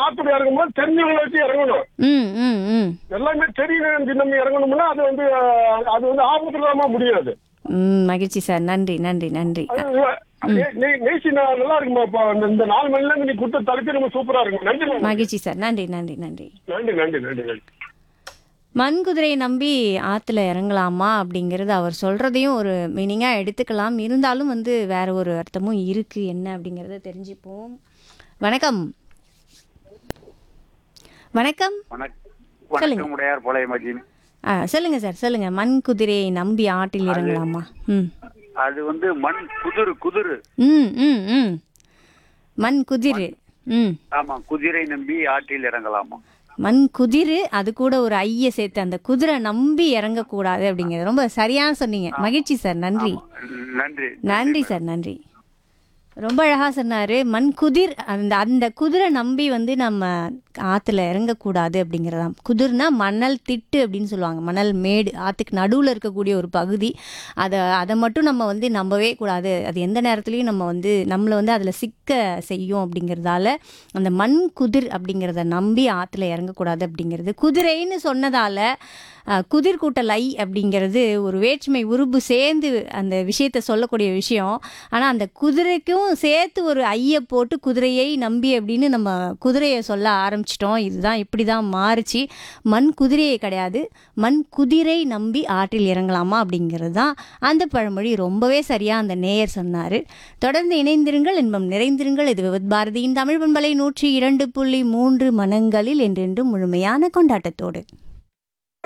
ஆத்துல இறங்கும்போது தெரிஞ்சவங்களை வச்சு இறங்கணும் ம் ம் ம் எல்லாமே தெரியணும் நம்ம இறங்கணும்னா அது வந்து அஹ், அது வந்து ஆபத்துல முடியாது ம் மகிழ்ச்சி சார் நன்றி நன்றி நன்றி நெய்சி நல்லா இருக்குமா இப்போ இந்த- இந்த நாலு மணில இருந்து நீ கொடுத்த தலைப்பு ரொம்ப சூப்பரா இருக்கும் நன்றி மேம். மகிழ்ச்சி சார் நன்றி நன்றி நன்றி நன்றி நன்றி நன்றி நன்றி மண் குதிரையை நம்பி ஆற்றுல இறங்கலாமா அப்படிங்கிறது அவர் சொல்கிறதையும் ஒரு மீனிங்காக எடுத்துக்கலாம் இருந்தாலும் வந்து வேற ஒரு அர்த்தமும் இருக்குது என்ன அப்படிங்கிறத தெரிஞ்சுப்போம் வணக்கம் வணக்கம் வணக்கம் சொல்லுங்க. வணக்கம் உடையார் போலைய மஜின் ஆ சொல்லுங்கள் சார் சொல்லுங்கள் மண் குதிரையை நம்பி ஆற்றில் இறங்கலாமா ம் அது வந்து மண் குதிரு குதிரு ம் ம் ம் மண் குதிரு ம் ஆமா குதிரை நம்பி ஆற்றில் இறங்கலாமா மண் குதிரு அது கூட ஒரு ஐய சேர்த்து அந்த குதிரை நம்பி இறங்கக்கூடாது அப்படிங்கிறது ரொம்ப சரியான சொன்னீங்க மகிழ்ச்சி சார் நன்றி நன்றி நன்றி சார் நன்றி ரொம்ப அழகாக சொன்னார் மண் குதிர் அந்த அந்த குதிரை நம்பி வந்து நம்ம ஆற்றுல இறங்கக்கூடாது அப்படிங்கிறதாம் குதிர்னா மணல் திட்டு அப்படின்னு சொல்லுவாங்க மணல் மேடு ஆற்றுக்கு நடுவில் இருக்கக்கூடிய ஒரு பகுதி அதை அதை மட்டும் நம்ம வந்து நம்பவே கூடாது அது எந்த நேரத்துலையும் நம்ம வந்து நம்மளை வந்து அதில் சிக்க செய்யும் அப்படிங்கிறதால அந்த மண் குதிர் அப்படிங்கிறத நம்பி ஆற்றுல இறங்கக்கூடாது அப்படிங்கிறது குதிரைன்னு சொன்னதால் அஹ், குதிர் கூட்டல் ஐ அப்படிங்கிறது ஒரு வேற்றுமை உருபு சேர்ந்து அந்த விஷயத்தை சொல்லக்கூடிய விஷயம் ஆனால் அந்த குதிரைக்கும் சேர்த்து ஒரு ஐயை போட்டு குதிரையை நம்பி அப்படின்னு நம்ம குதிரையை சொல்ல ஆரம்பிச்சிட்டோம் இதுதான் இப்படி தான் மாறுச்சு மண் குதிரையை கிடையாது மண் குதிரை நம்பி ஆற்றில் இறங்கலாமா அப்படிங்கிறது தான் அந்த பழமொழி ரொம்பவே சரியாக அந்த நேயர் சொன்னார் தொடர்ந்து இணைந்திருங்கள் இன்பம் நிறைந்திருங்கள் இது விவத் பாரதியின் தமிழ் பண்பலை நூற்றி இரண்டு புள்ளி மூன்று மனங்களில் என்றென்றும் முழுமையான கொண்டாட்டத்தோடு